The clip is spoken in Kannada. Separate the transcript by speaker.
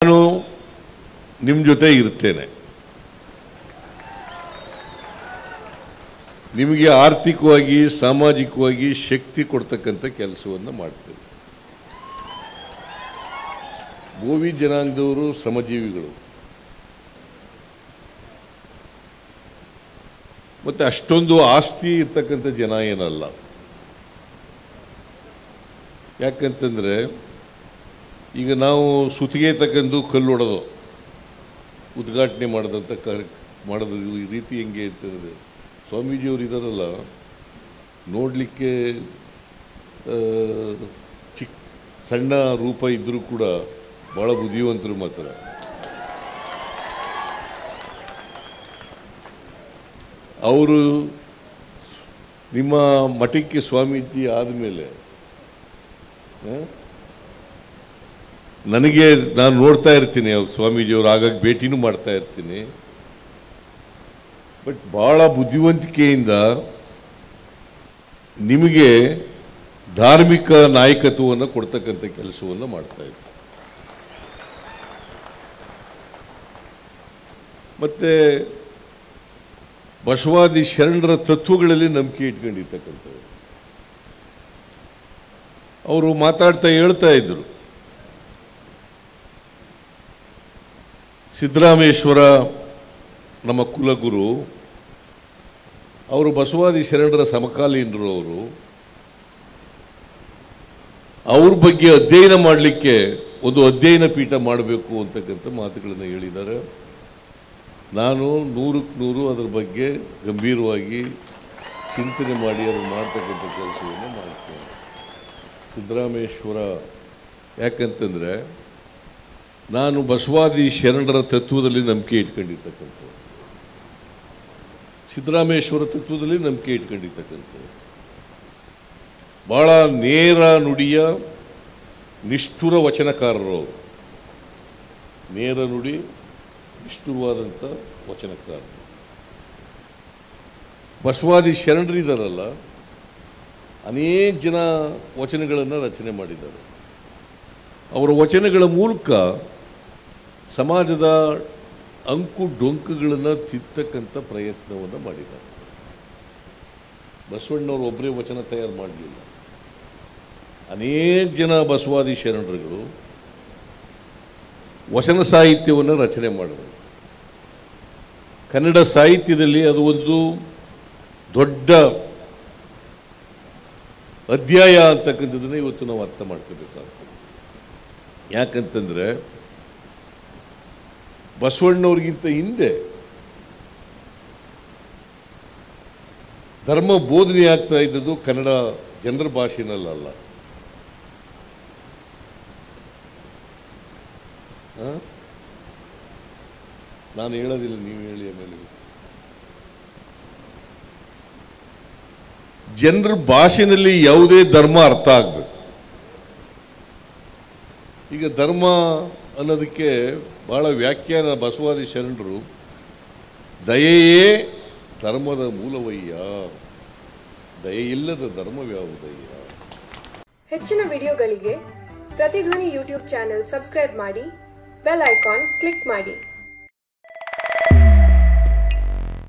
Speaker 1: ನಾನು ನಿಮ್ಮ ಜೊತೆ ಇರ್ತೇನೆ ನಿಮಗೆ ಆರ್ಥಿಕವಾಗಿ ಸಾಮಾಜಿಕವಾಗಿ ಶಕ್ತಿ ಕೊಡ್ತಕ್ಕಂಥ ಕೆಲಸವನ್ನು ಮಾಡ್ತೇವೆ ಗೋವಿ ಜನಾಂಗದವರು ಶ್ರಮಜೀವಿಗಳು ಮತ್ತೆ ಅಷ್ಟೊಂದು ಆಸ್ತಿ ಇರ್ತಕ್ಕಂಥ ಜನ ಏನಲ್ಲ ಯಾಕಂತಂದ್ರೆ ಈಗ ನಾವು ಸುತ್ತಿಗೆ ತಕ್ಕಂದು ಕಲ್ಲು ಹೊಡೆದು ಉದ್ಘಾಟನೆ ಮಾಡಿದಂಥ ಕ ಮಾಡೋದು ಈ ರೀತಿ ಹೆಂಗೆ ಅಂತಂದರೆ ಸ್ವಾಮೀಜಿಯವರು ಇದಾರಲ್ಲ ನೋಡಲಿಕ್ಕೆ ಚಿಕ್ಕ ಸಣ್ಣ ರೂಪ ಇದ್ದರೂ ಕೂಡ ಭಾಳ ಬುದ್ಧಿವಂತರು ಮಾತ್ರ ಅವರು ನಿಮ್ಮ ಮಠಕ್ಕೆ ಸ್ವಾಮೀಜಿ ಆದಮೇಲೆ ನನಗೆ ನಾನು ನೋಡ್ತಾ ಇರ್ತೀನಿ ಅವ್ರು ಸ್ವಾಮೀಜಿಯವರು ಆಗಾಗ ಭೇಟಿನೂ ಮಾಡ್ತಾ ಇರ್ತೀನಿ ಬಟ್ ಭಾಳ ಬುದ್ಧಿವಂತಿಕೆಯಿಂದ ನಿಮಗೆ ಧಾರ್ಮಿಕ ನಾಯಕತ್ವವನ್ನು ಕೊಡ್ತಕ್ಕಂಥ ಕೆಲಸವನ್ನು ಮಾಡ್ತಾ ಇದ್ದಾರೆ ಮತ್ತೆ ಬಸವಾದಿ ಶರಣರ ತತ್ವಗಳಲ್ಲಿ ನಂಬಿಕೆ ಇಟ್ಕೊಂಡಿರ್ತಕ್ಕಂಥವ್ರು ಅವರು ಮಾತಾಡ್ತಾ ಹೇಳ್ತಾ ಇದ್ರು ಸಿದ್ದರಾಮೇಶ್ವರ ನಮ್ಮ ಕುಲಗುರು ಅವರು ಬಸವಾದಿ ಶರಣರ ಸಮಕಾಲೀನರು ಅವರು ಅವ್ರ ಬಗ್ಗೆ ಅಧ್ಯಯನ ಮಾಡಲಿಕ್ಕೆ ಒಂದು ಅಧ್ಯಯನ ಪೀಠ ಮಾಡಬೇಕು ಅಂತಕ್ಕಂಥ ಮಾತುಗಳನ್ನು ಹೇಳಿದ್ದಾರೆ ನಾನು ನೂರಕ್ಕೆ ನೂರು ಅದರ ಬಗ್ಗೆ ಗಂಭೀರವಾಗಿ ಚಿಂತನೆ ಮಾಡಿ ಅದನ್ನು ಮಾಡ್ತಕ್ಕಂಥ ಕೆಲಸವನ್ನು ಮಾಡ್ತೇನೆ ಸಿದ್ದರಾಮೇಶ್ವರ ಯಾಕಂತಂದರೆ ನಾನು ಬಸವಾದಿ ಶರಣರ ತತ್ವದಲ್ಲಿ ನಂಬಿಕೆ ಇಟ್ಕೊಂಡಿರ್ತಕ್ಕಂಥದ್ದು ಸಿದ್ದರಾಮೇಶ್ವರ ತತ್ವದಲ್ಲಿ ನಂಬಿಕೆ ಇಟ್ಕೊಂಡಿರ್ತಕ್ಕಂಥದ್ದು ಭಾಳ ನೇರ ನುಡಿಯ ನಿಷ್ಠುರ ವಚನಕಾರರು ಅವರು ನೇರ ನುಡಿ ನಿಷ್ಠುರವಾದಂಥ ವಚನಕಾರರು ಬಸವಾದಿ ಶರಣರಿದ್ದಾರಲ್ಲ ಅನೇಕ ಜನ ವಚನಗಳನ್ನು ರಚನೆ ಮಾಡಿದ್ದಾರೆ ಅವರ ವಚನಗಳ ಮೂಲಕ ಸಮಾಜದ ಅಂಕು ಡೊಂಕುಗಳನ್ನು ತಿತ್ತಕ್ಕಂಥ ಪ್ರಯತ್ನವನ್ನು ಮಾಡಿದ್ದಾರೆ ಬಸವಣ್ಣವರು ಒಬ್ಬರೇ ವಚನ ತಯಾರು ಮಾಡಲಿಲ್ಲ ಅನೇಕ ಜನ ಬಸವಾದಿ ಶರಣರುಗಳು ವಚನ ಸಾಹಿತ್ಯವನ್ನು ರಚನೆ ಮಾಡಿದರು ಕನ್ನಡ ಸಾಹಿತ್ಯದಲ್ಲಿ ಅದು ಒಂದು ದೊಡ್ಡ ಅಧ್ಯಾಯ ಅಂತಕ್ಕಂಥದ್ದನ್ನು ಇವತ್ತು ನಾವು ಅರ್ಥ ಮಾಡ್ಕೋಬೇಕಾಗ್ತದೆ ಯಾಕಂತಂದ್ರೆ ಬಸವಣ್ಣವ್ರಿಗಿಂತ ಹಿಂದೆ ಧರ್ಮ ಬೋಧನೆ ಆಗ್ತಾ ಇದ್ದದ್ದು ಕನ್ನಡ ಜನರ ಭಾಷೆನಲ್ಲ ಆ? ನಾನು ಹೇಳೋದಿಲ್ಲ ನೀವು ಹೇಳಿ ಆಮೇಲೆ ಜನರ ಭಾಷೆನಲ್ಲಿ ಯಾವುದೇ ಧರ್ಮ ಅರ್ಥ ಆಗಬೇಕು ಈಗ ಧರ್ಮ ಅನ್ನೋದಕ್ಕೆ ಬಹಳ ವ್ಯಾಖ್ಯಾನ ಬಸವಾದಿ ಶರಣರು ದಯೆಯೇ ಧರ್ಮದ ಮೂಲವಯ್ಯ ದಯೆಯಿಲ್ಲದ ಧರ್ಮವ್ಯಾವುದಯ್ಯ
Speaker 2: ಹೆಚ್ಚಿನ ವಿಡಿಯೋಗಳಿಗೆ ಪ್ರತಿಧ್ವನಿ ಯೂಟ್ಯೂಬ್ ಚಾನೆಲ್ ಸಬ್ಸ್ಕ್ರೈಬ್ ಮಾಡಿ ಬೆಲ್ ಐಕಾನ್ ಕ್ಲಿಕ್ ಮಾಡಿ